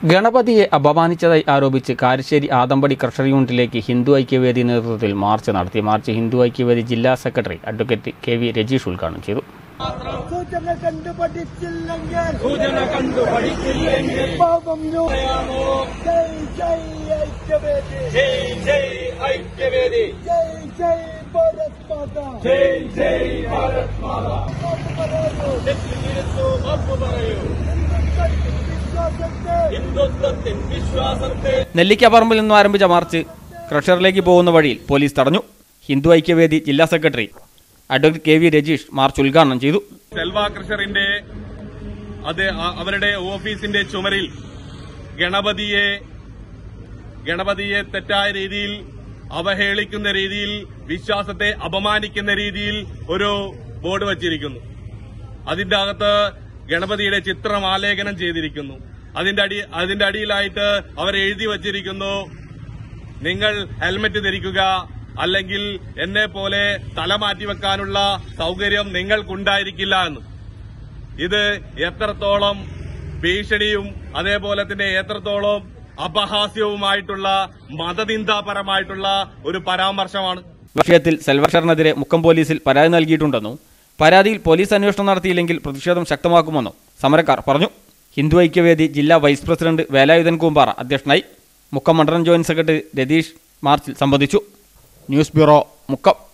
ഗണപതിയെ അപമാനിച്ചതായി ആരോപിച്ച് കാരശ്ശേരി ആദമ്പടി ക്രഷർ യൂണിറ്റിലേക്ക് ഹിന്ദു ഐക്യവേദി നേതൃത്വത്തിൽ മാർച്ച് നടത്തി മാർച്ച് ഹിന്ദു ഐക്യവേദി ജില്ലാ secretary advocate K V Rajeesh ഉദ്ഘാടനം ചെയ്തു സൂചന കണ്ടു പഠിച്ചില്ലെങ്കിൽ സൂചന കണ്ടു പഠിച്ചില്ലെങ്കിൽ പാപം ന്യൂനമോ ജയ് ജയ് ഐക്യവേദി ജയ് ജയ് ഐക്യവേദി ജയ് ജയ് ഭാരത് മാതാ ജയ് ജയ് ഭാരത് മാതാ മാപ്പ് പറയൂ തെറ്റിയിരുന്നു മാപ്പ് പറയൂ വിശ്വാസത്തെ ഹിന്ദുത്വത്തിൻ വിശ്വാസത്തെ നെല്ലിക്കപ്പറമ്പിൽ നിന്നും ആരംഭിച്ച മാർച്ച് ക്രഷറിലേക്ക് പോകുന്ന വഴിയിൽ പോലീസ് തടഞ്ഞു ഹിന്ദു ഐക്യവേദി ജില്ലാ secretary advocate K V Rajeesh march ഉദ്ഘാടനം ചെയ്തു സെൽവ കൃഷറിന്റെ അത് അ- അവരുടെ ഓഫീസിന്റെ ചുമരിൽ ഗണപതിയെ ഗണപതിയെ തെറ്റായ രീതിയിൽ അവഹേളിക്കുന്ന രീതിയിൽ വിശ്വാസത്തെ അപമാനിക്കുന്ന രീതിയിൽ ഒരു ബോർഡ് വച്ചിരിക്കുന്നു അതിന്റെ അകത്ത് ഗണപതിയുടെ ചിത്രം ആലേഖനം ചെയ്തിരിക്കുന്നു അതിന്റെ അടി അതിന്റെ അടിയിലായിട്ട് അവർ എഴുതി വച്ചിരിക്കുന്നു നിങ്ങൾ ഹെൽമറ്റ് ധരിക്കുക അല്ലെങ്കിൽ എന്നെ പോലെ തല മാറ്റി വെക്കാനുള്ള സൗകര്യം നിങ്ങൾക്കുണ്ടായിരിക്കില്ല എന്ന് ഇത് എത്രത്തോളം ഭീഷണിയും അതേപോലെ തന്നെ എത്രത്തോളം അപഹാസ്യവുമായിട്ടുള്ള മതനിന്ദാപരമായിട്ടുള്ള ഒരു പരാമർശമാണ് വിഷയത്തിൽ സെൽവഷറിനെതിരെ മുക്കം പോലീസിൽ പരാതി നൽകിയിട്ടുണ്ടെന്നും പരാതിയിൽ പോലീസ് അന്വേഷണം നടത്തിയില്ലെങ്കിൽ പ്രതിഷേധം ശക്തമാക്കുമെന്നും സമരക്കാർ പറഞ്ഞു ഹിന്ദു ഐക്യവേദി ജില്ലാ വൈസ് പ്രസിഡന്റ് വേലായുധൻ കൂമ്പാറ അധ്യക്ഷനായി മുക്കം മണ്ഡലം ജോയിന്റ് സെക്രട്ടറി രതീഷ് മാർച്ചിൽ സംബന്ധിച്ചു ന്യൂസ് ബ്യൂറോ മുക്കം